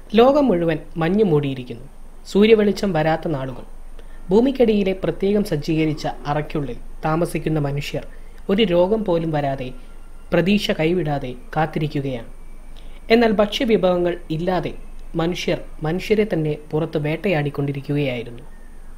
ലോകം മുഴുവൻ മഞ്ഞു മൂടിയിരിക്കുന്നു സൂര്യവെളിച്ചം വരാത്ത നാളുകൾ ഭൂമിക്കടിയിലെ പ്രത്യേകം സജ്ജീകരിച്ച അറയ്ക്കുള്ളിൽ താമസിക്കുന്ന മനുഷ്യർ ഒരു രോഗം പോലും വരാതെ പ്രതീക്ഷ കൈവിടാതെ കാത്തിരിക്കുകയാണ് എന്നാൽ ഭക്ഷ്യവിഭവങ്ങൾ ഇല്ലാതെ മനുഷ്യർ മനുഷ്യരെ തന്നെ പുറത്ത് വേട്ടയാടിക്കൊണ്ടിരിക്കുകയായിരുന്നു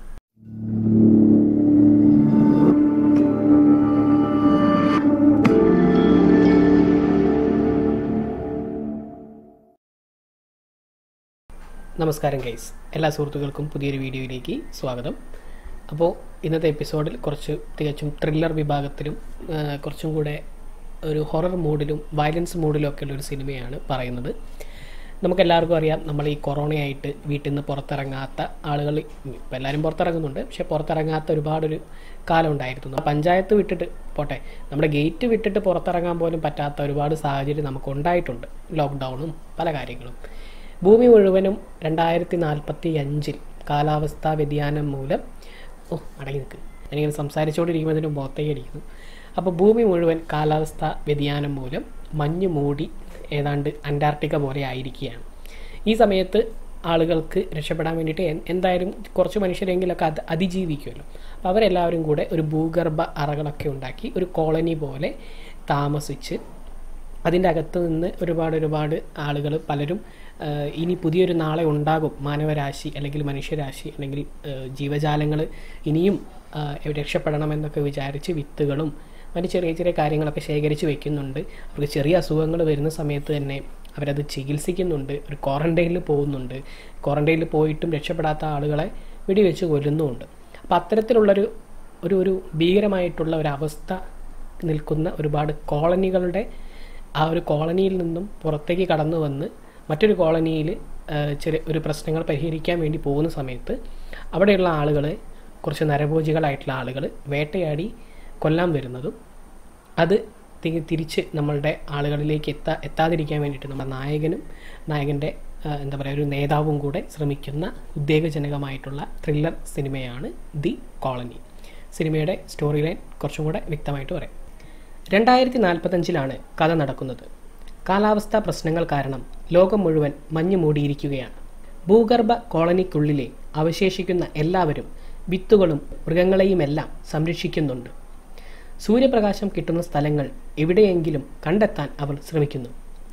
നമസ്കാരം ഗൈസ് എല്ലാ സുഹൃത്തുക്കൾക്കും പുതിയൊരു വീഡിയോയിലേക്ക് സ്വാഗതം അപ്പോൾ ഇന്നത്തെ എപ്പിസോഡിൽ കുറച്ച് തികച്ചും ത്രില്ലർ വിഭാഗത്തിലും ആ, കുറച്ചും കൂടെ ഒരു ഹൊറർ മൂഡിലും വയലൻസ് മൂഡിലും ഒക്കെ ഉള്ള ഒരു സിനിമയാണ് പറയുന്നത് നമുക്കെല്ലാവർക്കും അറിയാം നമ്മൾ ഈ കൊറോണയായിട്ട് വീട്ടിൽ നിന്ന് പുറത്തിറങ്ങാത്ത ആളുകൾ ഇപ്പം എല്ലാവരും പുറത്തിറങ്ങുന്നുണ്ട് പക്ഷേ പുറത്തിറങ്ങാത്ത ഒരുപാടൊരു കാലം ഉണ്ടായിരുന്നു പഞ്ചായത്ത് വിട്ടിട്ട് പോട്ടെ നമ്മുടെ ഗേറ്റ് വിട്ടിട്ട് പുറത്തിറങ്ങാൻ പോലും പറ്റാത്ത ഒരുപാട് സാഹചര്യം നമുക്ക് ഉണ്ടായിട്ടുണ്ട് ലോക്ക്ഡൗണും പല കാര്യങ്ങളും ഭൂമി മുഴുവനും രണ്ടായിരത്തി നാൽപ്പത്തി അഞ്ചിൽ കാലാവസ്ഥാ വ്യതിയാനം മൂലം ഓ അടങ്ങി നിൽക്ക് ഞാനിങ്ങനെ സംസാരിച്ചുകൊണ്ടിരിക്കുമ്പോൾ ഇതിൻ്റെ മുഖത്തേക്ക് അടിക്കുന്നു അപ്പോൾ ഭൂമി മുഴുവൻ കാലാവസ്ഥാ വ്യതിയാനം മൂലം മഞ്ഞ് മൂടി ഏതാണ്ട് അന്റാർട്ടിക്ക പോലെ ആയിരിക്കുകയാണ് ഈ സമയത്ത് ആളുകൾക്ക് രക്ഷപ്പെടാൻ വേണ്ടിയിട്ട് എൻ- എന്തായാലും കുറച്ച് മനുഷ്യരെങ്കിലൊക്കെ അത് അതിജീവിക്കുമല്ലോ അപ്പോൾ അവരെല്ലാവരും കൂടെ ഒരു ഭൂഗർഭ അറകളൊക്കെ ഉണ്ടാക്കി ഒരു കോളനി പോലെ താമസിച്ച് അതിൻ്റെ അകത്ത് നിന്ന് ഒരുപാട് ഒരുപാട് ആളുകൾ പലരും ആ, ഇനി പുതിയൊരു നാളെ ഉണ്ടാകും മാനവരാശി അല്ലെങ്കിൽ മനുഷ്യരാശി അല്ലെങ്കിൽ ജീവജാലങ്ങൾ ഇനിയും ആ, രക്ഷപ്പെടണമെന്നൊക്കെ വിചാരിച്ച് വിത്തുകളും മറ്റ് ചെറിയ ചെറിയ കാര്യങ്ങളൊക്കെ ശേഖരിച്ച് വെക്കുന്നുണ്ട് അവർക്ക് ചെറിയ അസുഖങ്ങൾ വരുന്ന സമയത്ത് തന്നെ അവരത് ചികിത്സിക്കുന്നുണ്ട് ഒരു ക്വാറൻറ്റൈനിൽ പോകുന്നുണ്ട് ക്വാറൻറ്റൈനിൽ പോയിട്ടും രക്ഷപ്പെടാത്ത ആളുകളെ വെടിവെച്ച് കൊല്ലുന്നുമുണ്ട് അപ്പോൾ അത്തരത്തിലുള്ളൊരു ഒരു ഒരു ഭീകരമായിട്ടുള്ള ഒരു അവസ്ഥ നിൽക്കുന്ന ഒരുപാട് കോളനികളുടെ ആ ഒരു കോളനിയിൽ നിന്നും പുറത്തേക്ക് കടന്നു വന്ന് മറ്റൊരു കോളനിയിൽ ചെറിയ ഒരു പ്രശ്നങ്ങൾ പരിഹരിക്കാൻ വേണ്ടി പോകുന്ന സമയത്ത് അവിടെയുള്ള ആളുകളെ കുറച്ച് നരഭോജികളായിട്ടുള്ള ആളുകൾ വേട്ടയാടി കൊല്ലാൻ വരുന്നതും അത് തി- തിരിച്ച് നമ്മളുടെ ആളുകളിലേക്ക് എത്താ എത്താതിരിക്കാൻ വേണ്ടിയിട്ട് നമ്മുടെ നായകനും നായകൻ്റെ ആ, എന്താ പറയുക ഒരു നേതാവും കൂടെ ശ്രമിക്കുന്ന ഉദ്വേഗജനകമായിട്ടുള്ള ത്രില്ലർ സിനിമയാണ് ദി കോളനി സിനിമയുടെ സ്റ്റോറി ലൈൻ കുറച്ചും കൂടെ വ്യക്തമായിട്ട് പറയാം രണ്ടായിരത്തി നാൽപ്പത്തഞ്ചിലാണ് കഥ നടക്കുന്നത് കാലാവസ്ഥാ പ്രശ്നങ്ങൾ കാരണം ലോകം മുഴുവൻ മഞ്ഞ് മൂടിയിരിക്കുകയാണ് ഭൂഗർഭ കോളനിക്കുള്ളിലെ അവശേഷിക്കുന്ന എല്ലാവരും വിത്തുകളും മൃഗങ്ങളെയുമെല്ലാം സംരക്ഷിക്കുന്നുണ്ട് സൂര്യപ്രകാശം കിട്ടുന്ന സ്ഥലങ്ങൾ എവിടെയെങ്കിലും കണ്ടെത്താൻ അവർ ശ്രമിക്കുന്നു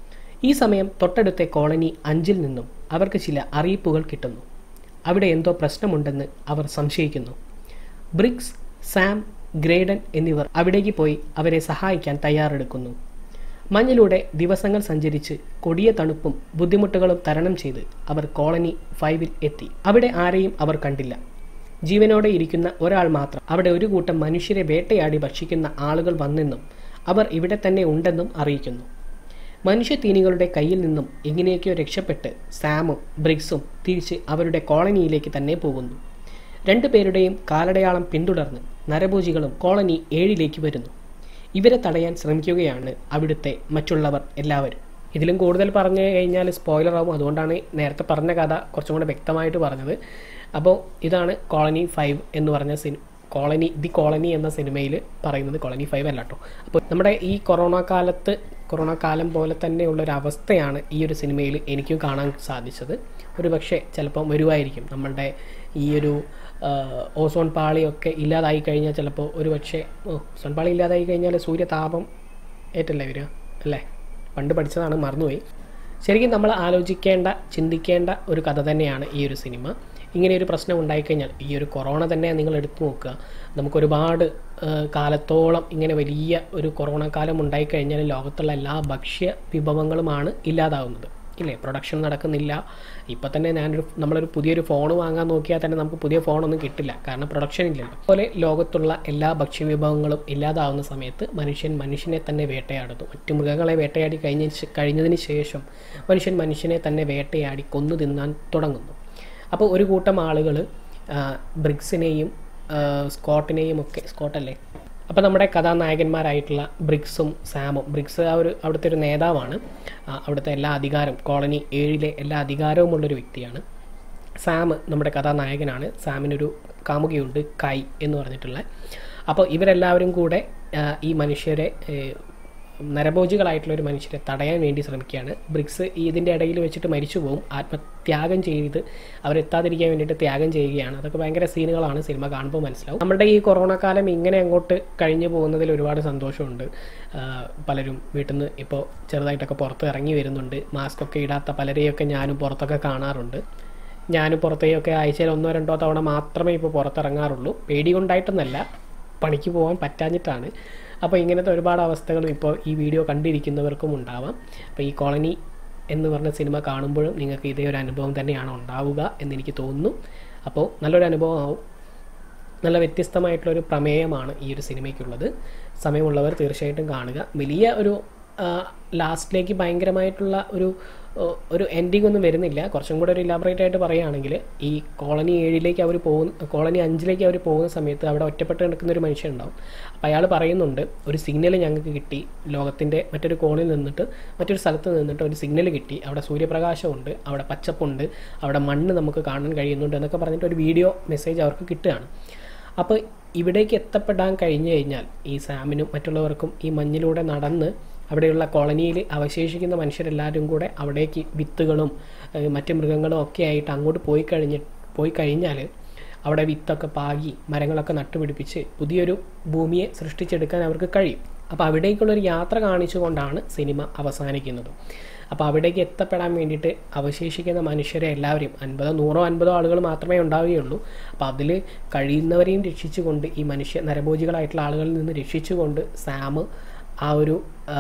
ഈ സമയം തൊട്ടടുത്ത കോളനി അഞ്ചിൽ നിന്നും അവർക്ക് ചില അറിയിപ്പുകൾ കിട്ടുന്നു അവിടെ എന്തോ പ്രശ്നമുണ്ടെന്ന് അവർ സംശയിക്കുന്നു ബ്രിക്സ് സാം ഗ്രേഡൻ എന്നിവർ അവിടേക്ക് പോയി അവരെ സഹായിക്കാൻ തയ്യാറെടുക്കുന്നു മഞ്ഞിലൂടെ ദിവസങ്ങൾ സഞ്ചരിച്ച് കൊടിയ തണുപ്പും ബുദ്ധിമുട്ടുകളും തരണം ചെയ്ത് അവർ കോളനി ഫൈവിൽ എത്തി അവിടെ ആരെയും അവർ കണ്ടില്ല ജീവനോടെ ഇരിക്കുന്ന ഒരാൾ മാത്രം അവിടെ ഒരു കൂട്ടം മനുഷ്യരെ വേട്ടയാടി ഭക്ഷിക്കുന്ന ആളുകൾ വന്നെന്നും അവർ ഇവിടെ തന്നെ ഉണ്ടെന്നും അറിയിക്കുന്നു മനുഷ്യത്തീനികളുടെ കയ്യിൽ നിന്നും എങ്ങനെയൊക്കെയോ രക്ഷപ്പെട്ട് സാമും ബ്രിക്സും തിരിച്ച് അവരുടെ കോളനിയിലേക്ക് തന്നെ പോകുന്നു രണ്ടുപേരുടെയും കാലടയാളം പിന്തുടർന്ന് നരഭോജികളും കോളനി ഏഴിലേക്ക് വരുന്നു ഇവരെ തടയാൻ ശ്രമിക്കുകയാണ് അവിടുത്തെ മറ്റുള്ളവർ എല്ലാവരും ഇതിലും കൂടുതൽ പറഞ്ഞു കഴിഞ്ഞാൽ സ്പോയിലർ ആവും അതുകൊണ്ടാണ് നേരത്തെ പറഞ്ഞ കഥ കുറച്ചും കൂടെ വ്യക്തമായിട്ട് പറഞ്ഞത് അപ്പോൾ ഇതാണ് കോളനി ഫൈവ് എന്ന് പറഞ്ഞ സിനി കോളനി ദി കോളനി എന്ന സിനിമയിൽ പറയുന്നത് കോളനി ഫൈവ് അല്ല കേട്ടോ അപ്പോൾ നമ്മുടെ ഈ കൊറോണ കാലത്ത് കൊറോണ കാലം പോലെ തന്നെയുള്ള ഒരു അവസ്ഥയാണ് ഈ ഒരു സിനിമയിൽ എനിക്കും കാണാൻ സാധിച്ചത് ഒരു പക്ഷേ ചിലപ്പം വരുമായിരിക്കും നമ്മളുടെ ഈ ഒരു ആ, ഓസോൺ പാളിയൊക്കെ ഇല്ലാതായി കഴിഞ്ഞാൽ ചിലപ്പോൾ ഒരു പക്ഷേ ഓ, ഓസോൺ പാളി ഇല്ലാതായി കഴിഞ്ഞാൽ സൂര്യതാപം ഏറ്റല്ലേ വരിക അല്ലേ പണ്ട് പഠിച്ചതാണ് മറന്നുപോയി ശരിക്കും നമ്മൾ ആലോചിക്കേണ്ട ചിന്തിക്കേണ്ട ഒരു കഥ തന്നെയാണ് ഈ ഒരു സിനിമ ഇങ്ങനെ ഒരു പ്രശ്നം ഉണ്ടായിക്കഴിഞ്ഞാൽ ഈ ഒരു കൊറോണ തന്നെ നിങ്ങൾ എടുത്തു നോക്കുക നമുക്കൊരുപാട് ആ, കാലത്തോളം ഇങ്ങനെ വലിയ ഒരു കൊറോണ കാലം ഉണ്ടായിക്കഴിഞ്ഞാൽ ലോകത്തുള്ള എല്ലാ ഭക്ഷ്യ വിഭവങ്ങളുമാണ് ഇല്ലാതാവുന്നത് ഇല്ലേ പ്രൊഡക്ഷൻ നടക്കുന്നില്ല ഇപ്പം തന്നെ ഞാനൊരു നമ്മളൊരു പുതിയൊരു ഫോൺ വാങ്ങാൻ നോക്കിയാൽ തന്നെ നമുക്ക് പുതിയ ഫോണൊന്നും കിട്ടില്ല കാരണം പ്രൊഡക്ഷൻ ഇല്ലല്ലോ അതുപോലെ ലോകത്തുള്ള എല്ലാ ഭക്ഷ്യവിഭവങ്ങളും ഇല്ലാതാവുന്ന സമയത്ത് മനുഷ്യൻ മനുഷ്യനെ തന്നെ വേട്ടയാടുന്നു മറ്റു മൃഗങ്ങളെ വേട്ടയാടി കഴിഞ്ഞ ശേ- കഴിഞ്ഞതിന് ശേഷം മനുഷ്യൻ മനുഷ്യനെ തന്നെ വേട്ടയാടി കൊന്നു തിന്നാൻ തുടങ്ങുന്നു അപ്പോൾ ഒരു കൂട്ടം ആളുകൾ ബ്രിക്സിനെയും ആ, സ്കോട്ടിനെയും ഒക്കെ സ്കോട്ടല്ലേ അപ്പോൾ നമ്മുടെ കഥാനായകന്മാരായിട്ടുള്ള ബ്രിക്സും സാമും ബ്രിക്സ് ആ ഒരു അവിടുത്തെ ഒരു നേതാവാണ് ആ, അവിടുത്തെ എല്ലാ അധികാരം കോളനി ഏഴിലെ എല്ലാ അധികാരവുമുള്ളൊരു വ്യക്തിയാണ് സാം നമ്മുടെ കഥാനായകനാണ് സാമിനൊരു കാമുകയുണ്ട് കൈ എന്ന് പറഞ്ഞിട്ടുള്ള അപ്പോൾ ഇവരെല്ലാവരും കൂടെ ആ, ഈ മനുഷ്യരെ ഏ, നരഭോജികളായിട്ടുള്ള ഒരു മനുഷ്യരെ തടയാൻ വേണ്ടി ശ്രമിക്കുകയാണ് ബ്രിക്സ് ഇതിൻ്റെ ഇടയിൽ വെച്ചിട്ട് മരിച്ചു പോകും ആത്മത്യാഗം ചെയ്ത് അവരെത്താതിരിക്കാൻ വേണ്ടിയിട്ട് ത്യാഗം ചെയ്യുകയാണ് അതൊക്കെ ഭയങ്കര സീനുകളാണ് സിനിമ കാണുമ്പോൾ മനസ്സിലാവും നമ്മുടെ ഈ കൊറോണ കാലം ഇങ്ങനെ അങ്ങോട്ട് കഴിഞ്ഞു പോകുന്നതിൽ ഒരുപാട് സന്തോഷമുണ്ട് ആ, പലരും വീട്ടിൽ നിന്ന് ഇപ്പോൾ ചെറുതായിട്ടൊക്കെ പുറത്ത് ഇറങ്ങി വരുന്നുണ്ട് മാസ്ക് ഒക്കെ ഇടാത്ത പലരെയൊക്കെ ഞാനും പുറത്തൊക്കെ കാണാറുണ്ട് ഞാനും പുറത്തേക്കൊക്കെ ആഴ്ചയിൽ ഒന്നോ രണ്ടോ തവണ മാത്രമേ ഇപ്പോൾ പുറത്തിറങ്ങാറുള്ളൂ പേടി കൊണ്ടായിട്ടൊന്നല്ല പണിക്ക് പോകാൻ പറ്റാഞ്ഞിട്ടാണ് അപ്പോൾ ഇങ്ങനത്തെ ഒരുപാട് അവസ്ഥകളും ഇപ്പോൾ ഈ വീഡിയോ കണ്ടിരിക്കുന്നവർക്കും ഉണ്ടാവാം അപ്പോൾ ഈ കോളനി എന്ന് പറഞ്ഞ സിനിമ കാണുമ്പോഴും നിങ്ങൾക്ക് ഇതേ ഒരു അനുഭവം തന്നെയാണ് ഉണ്ടാവുക എന്നെനിക്ക് തോന്നുന്നു അപ്പോൾ നല്ലൊരു അനുഭവം ആവും നല്ല വ്യത്യസ്തമായിട്ടുള്ളൊരു പ്രമേയമാണ് ഈ ഒരു സിനിമയ്ക്കുള്ളത് സമയമുള്ളവർ തീർച്ചയായിട്ടും കാണുക വലിയ ഒരു ലാസ്റ്റിലേക്ക് ഭയങ്കരമായിട്ടുള്ള ഒരു ആ, ഒരു എൻഡിങ് ഒന്നും വരുന്നില്ല കുറച്ചും കൂടെ ഒരു ഇലാബറേറ്റ് ആയിട്ട് പറയുകയാണെങ്കിൽ ഈ കോളനി ഏഴിലേക്ക് അവർ പോകുന്ന കോളനി അഞ്ചിലേക്ക് അവർ പോകുന്ന സമയത്ത് അവിടെ ഒറ്റപ്പെട്ട് കിടക്കുന്ന ഒരു മനുഷ്യനുണ്ടാവും അപ്പോൾ അയാൾ പറയുന്നുണ്ട് ഒരു സിഗ്നൽ ഞങ്ങൾക്ക് കിട്ടി ലോകത്തിൻ്റെ മറ്റൊരു കോണിൽ നിന്നിട്ട് മറ്റൊരു സ്ഥലത്ത് നിന്നിട്ട് ഒരു സിഗ്നൽ കിട്ടി അവിടെ സൂര്യപ്രകാശമുണ്ട് അവിടെ പച്ചപ്പുണ്ട് അവിടെ മണ്ണ് നമുക്ക് കാണാൻ കഴിയുന്നുണ്ട് എന്നൊക്കെ പറഞ്ഞിട്ട് ഒരു വീഡിയോ മെസ്സേജ് അവർക്ക് കിട്ടുകയാണ് അപ്പോൾ ഇവിടേക്ക് എത്തപ്പെടാൻ കഴിഞ്ഞു കഴിഞ്ഞാൽ ഈ സാമിനും മറ്റുള്ളവർക്കും ഈ മഞ്ഞിലൂടെ നടന്ന് അവിടെയുള്ള കോളനിയിൽ അവശേഷിക്കുന്ന മനുഷ്യരെല്ലാവരും കൂടെ അവിടേക്ക് വിത്തുകളും ഏഹ് മറ്റ് മൃഗങ്ങളും ഒക്കെ ആയിട്ട് അങ്ങോട്ട് പോയി കഴിഞ്ഞ് പോയി കഴിഞ്ഞാൽ അവിടെ വിത്തൊക്കെ പാകി മരങ്ങളൊക്കെ നട്ടുപിടിപ്പിച്ച് പുതിയൊരു ഭൂമിയെ സൃഷ്ടിച്ചെടുക്കാൻ അവർക്ക് കഴിയും അപ്പോൾ അവിടേക്കുള്ളൊരു യാത്ര കാണിച്ചുകൊണ്ടാണ് സിനിമ അവസാനിക്കുന്നത് അപ്പോൾ അവിടേക്ക് എത്തപ്പെടാൻ വേണ്ടിയിട്ട് അവശേഷിക്കുന്ന മനുഷ്യരെ എല്ലാവരെയും അൻപതോ നൂറോ അൻപതോ ആളുകൾ മാത്രമേ ഉണ്ടാവുകയുള്ളൂ അപ്പോൾ അതിൽ കഴിയുന്നവരെയും രക്ഷിച്ചുകൊണ്ട് ഈ മനുഷ്യ നരഭോജികളായിട്ടുള്ള ആളുകളിൽ നിന്ന് രക്ഷിച്ചുകൊണ്ട് സാം ആ ഒരു ആ,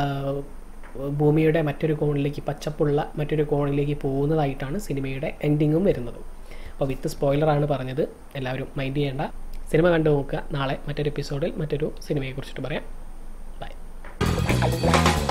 ഭൂമിയുടെ മറ്റൊരു കോണിലേക്ക് പച്ചപ്പുള്ള മറ്റൊരു കോണിലേക്ക് പോകുന്നതായിട്ടാണ് സിനിമയുടെ എൻഡിങ്ങും വരുന്നത് അപ്പോൾ വിത്ത് സ്പോയിലറാണ് പറഞ്ഞത് എല്ലാവരും മൈൻഡ് ചെയ്യേണ്ട സിനിമ കണ്ടു നോക്കുക നാളെ മറ്റൊരു എപ്പിസോഡിൽ മറ്റൊരു സിനിമയെക്കുറിച്ചിട്ട് പറയാം ബൈ